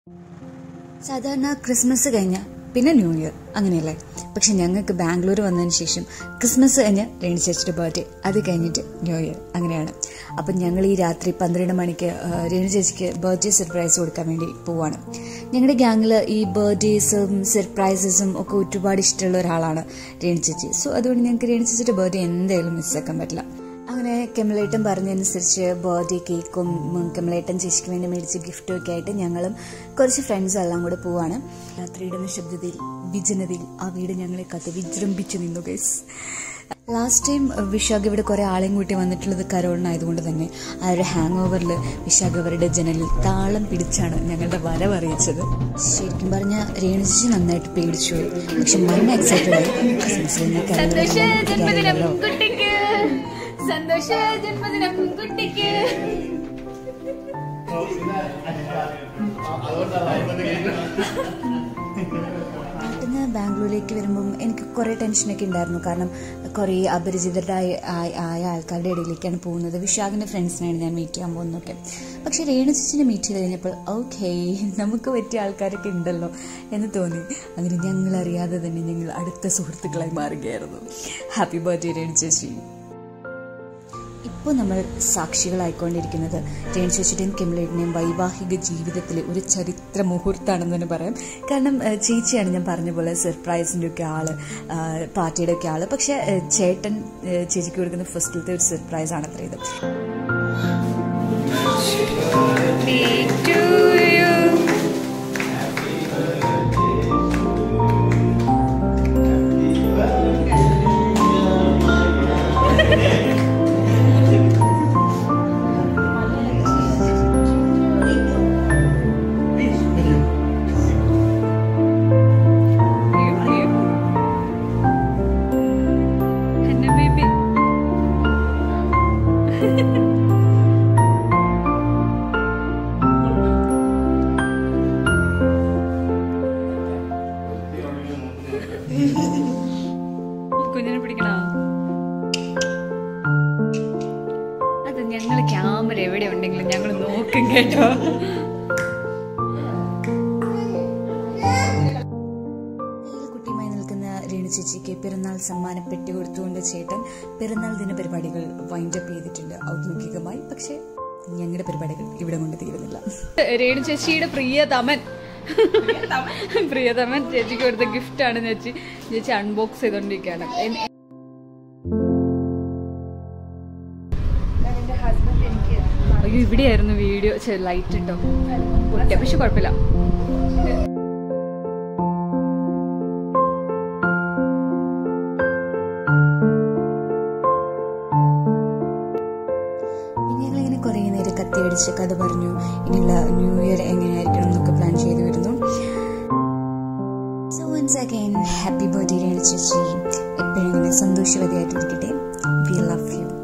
സാധാരണ ക്രിസ്മസ് കഴിഞ്ഞ പിന്നെ ന്യൂ ഇയർ അങ്ങനെയല്ലേ പക്ഷെ ഞങ്ങൾക്ക് ബാംഗ്ലൂർ വന്നതിന് ശേഷം ക്രിസ്മസ് കഴിഞ്ഞ് രേണു ചേച്ചിയുടെ ബർത്ത്ഡേ അത് കഴിഞ്ഞിട്ട് ന്യൂ ഇയർ അങ്ങനെയാണ് അപ്പം ഞങ്ങൾ ഈ രാത്രി പന്ത്രണ്ട് മണിക്ക് ആ, രേണു ചേച്ചിക്ക് ബർത്ത്ഡേ സർപ്രൈസ് കൊടുക്കാൻ വേണ്ടി പോവാണ് ഞങ്ങളുടെ ഗ്യാങ്ങിൽ ഈ ബർത്ത്ഡേസും സർപ്രൈസസും ഒക്കെ ഒരുപാട് ഇഷ്ടമുള്ള ഒരാളാണ് രേണു ചേച്ചി സോ അതുകൊണ്ട് ഞങ്ങൾക്ക് രേണു ചേച്ചിയുടെ ബർത്ത്ഡേ എന്തായാലും മിസ്സാക്കാൻ പറ്റില്ല അങ്ങനെ കെമലേട്ടൻ പറഞ്ഞതനുസരിച്ച് ബർത്ത്ഡേ കേക്കും ഉം, കെമലേട്ടൻ ചേച്ചിക്ക് വേണ്ടി മേടിച്ച ഗിഫ്റ്റും ഒക്കെ ആയിട്ട് ഞങ്ങളും കുറച്ച് ഫ്രണ്ട്സ് എല്ലാം കൂടെ പോവാണ് രാത്രിയുടെ നിശബ്ദതയിൽ വിജനതയിൽ ആ വീട് ഞങ്ങളെ കത്ത് വിജൃംഭിച്ചു നിന്നു ഗൈസ് ലാസ്റ്റ് ടൈം വിശാഖ് ഇവിടെ കുറെ ആളെയും കൂട്ടി വന്നിട്ടുള്ളത് കരോളിനായതുകൊണ്ട് തന്നെ ആ ഒരു ഹാങ് ഓവറിൽ വിശാഖ് അവരുടെ ജനലിൽ താളം പിടിച്ചാണ് ഞങ്ങളുടെ വരവ് അറിയിച്ചത് ശരിക്കും പറഞ്ഞ രേണുജി നന്നായിട്ട് പേടിച്ചു പോയി പക്ഷെ മണ്ണ എക്സൈറ്റഡ് ആയി ക്രിസ്മസിൽ നിന്നൊക്കെ സന്തോഷ ജന്മദിനം അറിയാമല്ലോ കുട്ടിക്ക് സന്തോഷ ജന്മദിനം കുട്ടിക്ക് നാട്ടിൽ നിന്ന് ബാംഗ്ലൂരിലേക്ക് വരുമ്പം എനിക്ക് കുറേ ടെൻഷനൊക്കെ ഉണ്ടായിരുന്നു കാരണം കുറേ അപരിചിതരായ ആയ- ആയ ആൾക്കാരുടെ ഇടയിലേക്കാണ് പോകുന്നത് വിശാഖിൻ്റെ ഫ്രണ്ട്സിനെയാണ് ഞാൻ മീറ്റ് ചെയ്യാൻ പോകുന്നതൊക്കെ പക്ഷേ രേണു ചേച്ചിനെ മീറ്റ് ചെയ്ത് കഴിഞ്ഞപ്പോൾ ഓക്കേ നമുക്ക് പറ്റിയ ആൾക്കാരൊക്കെ ഉണ്ടല്ലോ എന്ന് തോന്നി അങ്ങനെ ഞങ്ങൾ അറിയാതെ തന്നെ ഞങ്ങൾ അടുത്ത സുഹൃത്തുക്കളായി മാറുകയായിരുന്നു ഹാപ്പി ബർത്ത്ഡേ രേണു ചേച്ചി ഇപ്പോൾ നമ്മൾ സാക്ഷികളായിക്കൊണ്ടിരിക്കുന്നത് രേണു ചേച്ചിയുടെയും കിംലേറ്റിൻ്റെയും വൈവാഹിക ജീവിതത്തിലെ ഒരു ചരിത്ര മുഹൂർത്തമാണെന്ന് തന്നെ പറയാം കാരണം ഏഹ്, ചേച്ചിയാണ് ഞാൻ പറഞ്ഞ പോലെ സർപ്രൈസിൻ്റെ ഒക്കെ ആള് ആഹ്, പാർട്ടിയുടെ ഒക്കെ ആള് പക്ഷേ ഏഹ്, ചേട്ടൻ ഏഹ്, ചേച്ചിക്ക് കൊടുക്കുന്ന ഫസ്റ്റിലത്തെ ഒരു സർപ്രൈസ് ആണ് അത്ര ഇത് ബേബി കുഞ്ഞിനെ പിടിക്കണോ അത് ഞങ്ങൾ ക്യാമറ എവിടെ ഉണ്ടെങ്കിലും ഞങ്ങൾ നോക്കും കേട്ടോ കയ്യിൽ കുട്ടിയുമായി നിൽക്കുന്ന രേണു ചേച്ചിക്ക് പിറന്നാൾ സമ്മാനം പെട്ടി കൊടുത്തുകൊണ്ട് ചേട്ടൻ പിറന്നാൾ ദിന പരിപാടികൾ വൈൻഡപ്പ് ചെയ്തിട്ടുണ്ട് ഔദ്യോഗികമായി പക്ഷേ ഞങ്ങളുടെ പരിപാടികൾ ഇവിടെ കൊണ്ട് തീരുന്നില്ല രേണു ചേച്ചിയുടെ പ്രിയതമൻ പ്രിയതമൻ ചേച്ചിക്ക് കൊടുത്ത ഗിഫ്റ്റ് ആണ് ചേച്ചി ചേച്ചി അൺബോക്സ് ചെയ്തോണ്ടിരിക്കുകയാണ് എൻ- അയ്യോ ഇവിടെയായിരുന്നു വീഡിയോ ലൈറ്റ് ഉണ്ടോ പൊട്ടിയ പക്ഷെ കുഴപ്പമില്ല പിന്നെ ഞങ്ങളിങ്ങനെ കുറേ നേരം കത്തിയടിച്ച് കഥ പറഞ്ഞു ഇനിയുള്ള ന്യൂ ഇയർ എങ്ങനെയായിരിക്കണം എന്നൊക്കെ പ്ലാൻ ചെയ്ത് വരുന്നു so once again happy birthday ചേച്ചി എപ്പോഴും ഇങ്ങനെ സന്തോഷവതിയായിട്ടിരിക്കട്ടെ വി ലവ് യു